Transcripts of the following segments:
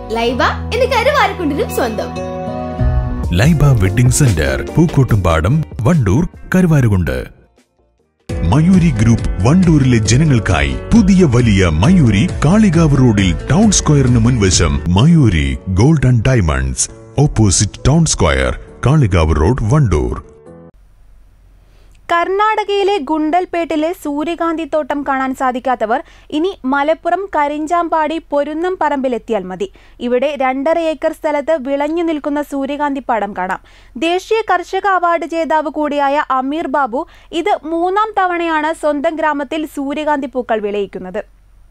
ലൈബ എന്ന് കരുവാരക്കുണ്ടിനും സ്വന്തം Laiba wedding centre Pookkottumpadam Wandoor Karuvarakundu Mayuri group വണ്ടൂരിലെ ജനങ്ങൾക്കായി പുതിയ വലിയ മയൂരി കാളികാവ് റോഡിൽ ടൗൺ സ്ക്വയറിന് മുൻവശം Mayuri gold and diamonds opposite town square Kalikavu road Wandoor കർണാടകയിലെ ഗുണ്ടൽപേട്ടിലെ സൂര്യകാന്തി തോട്ടം കാണാൻ സാധിക്കാത്തവർ ഇനി മലപ്പുറം കരിഞ്ചാമ്പാടി പൊരുന്നം പറമ്പിലെത്തിയാൽ മതി ഇവിടെ രണ്ടര ഏക്കർ സ്ഥലത്ത് വിളഞ്ഞു നിൽക്കുന്ന സൂര്യകാന്തി പാടം കാണാം ദേശീയ കർഷക അവാർഡ് ജേതാവ് കൂടിയായ അമീർ ബാബു ഇത് മൂന്നാം തവണയാണ് സ്വന്തം ഗ്രാമത്തിൽ സൂര്യകാന്തി പൂക്കൾ വിളയിക്കുന്നത്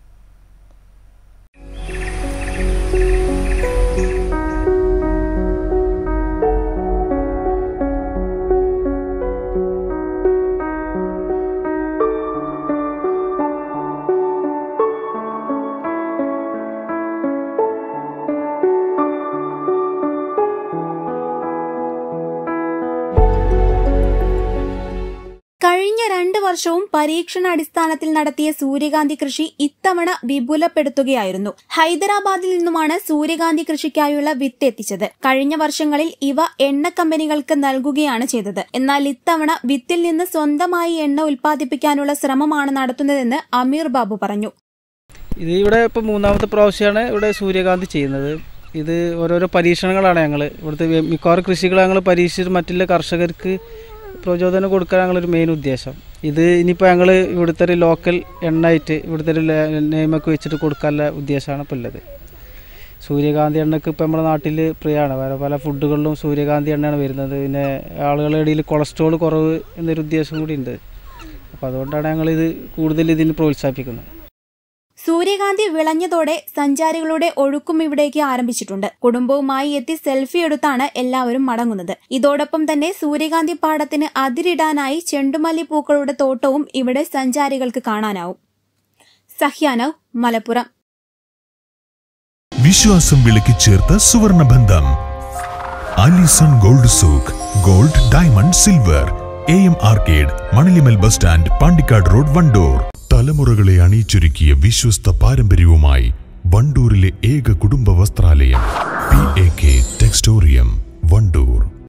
കഴിഞ്ഞ രണ്ട് വർഷവും പരീക്ഷണാടിസ്ഥാനത്തിൽ നടത്തിയ സൂര്യകാന്തി കൃഷി ഇത്തവണ വിപുലപ്പെടുത്തുകയായിരുന്നു ഹൈദരാബാദിൽ നിന്നുമാണ് സൂര്യകാന്തി കൃഷിക്കായുള്ള വിത്ത് എത്തിച്ചത് കഴിഞ്ഞ വർഷങ്ങളിൽ ഇവ എണ്ണ കമ്പനികൾക്ക് നൽകുകയാണ് ചെയ്തത് എന്നാൽ ഇത്തവണ വിത്തിൽ നിന്ന് സ്വന്തമായി എണ്ണ ഉൽപ്പാദിപ്പിക്കാനുള്ള ശ്രമമാണ് നടത്തുന്നതെന്ന് അമീർ ബാബു പറഞ്ഞു ഇത് ഇവിടെ ഇപ്പോൾ മൂന്നാമത്തെ പ്രാവശ്യമാണ് ഇവിടെ സൂര്യകാന്തി ചെയ്യുന്നത് ഇത് ഓരോരോ പരീക്ഷണങ്ങളാണ് ഞങ്ങൾ ഇവിടുത്തെ മിക്കവാറും കൃഷികൾ ഞങ്ങൾ പരീക്ഷിച്ചിട്ട് മറ്റുള്ള കർഷകർക്ക് പ്രചോദനം കൊടുക്കാൻ ഞങ്ങളൊരു മെയിൻ ഉദ്ദേശം ഇത് ഇനിയിപ്പോൾ ഞങ്ങൾ ഇവിടുത്തെ ഒരു ലോക്കൽ എണ്ണയായിട്ട് ഇവിടുത്തെ ഒരു നെയ്മൊക്കെ വെച്ചിട്ട് കൊടുക്കാനുള്ള ഉദ്ദേശമാണ് ഇപ്പോൾ ഉള്ളത് സൂര്യകാന്തി എണ്ണയ്ക്ക് ഇപ്പോൾ നമ്മുടെ നാട്ടിൽ പ്രിയമാണ് പല പല ഫുഡുകളിലും സൂര്യകാന്തി എണ്ണയാണ് വരുന്നത് പിന്നെ ആളുകളുടെ ഇടയിൽ കൊളസ്ട്രോൾ കുറവ് എന്നൊരു ഉദ്ദേശം കൂടി ഉണ്ട് അപ്പോൾ അതുകൊണ്ടാണ് ഞങ്ങളിത് കൂടുതൽ ഇതിന് പ്രോത്സാഹിപ്പിക്കുന്നത് സൂര്യകാന്തി വിളഞ്ഞതോടെ സഞ്ചാരികളുടെ ഒഴുക്കും ഇവിടേക്ക് ആരംഭിച്ചിട്ടുണ്ട് കുടുംബവുമായി എത്തി സെൽഫി എടുത്താണ് എല്ലാവരും മടങ്ങുന്നത് ഇതോടൊപ്പം തന്നെ സൂര്യകാന്തി പാടത്തിന് അതിരിടാനായി ചെണ്ടുമല്ലി പൂക്കളുടെ തോട്ടവും ഇവിടെ സഞ്ചാരികൾക്ക് കാണാനാവും സഹ്യാനവ് മലപ്പുറം വിശ്വാസം വിളക്കി ചേർത്ത സുവർണ ബന്ധം Alison gold souk gold diamond silver A M arcade Manalimal bus stand Pandikkad road Wandoor തലമുറകളെ അണിയിച്ചൊരുക്കിയ വിശ്വസ്ത പാരമ്പര്യവുമായി വണ്ടൂരിലെ ഏക കുടുംബ വസ്ത്രാലയം P A K Textorium Wandoor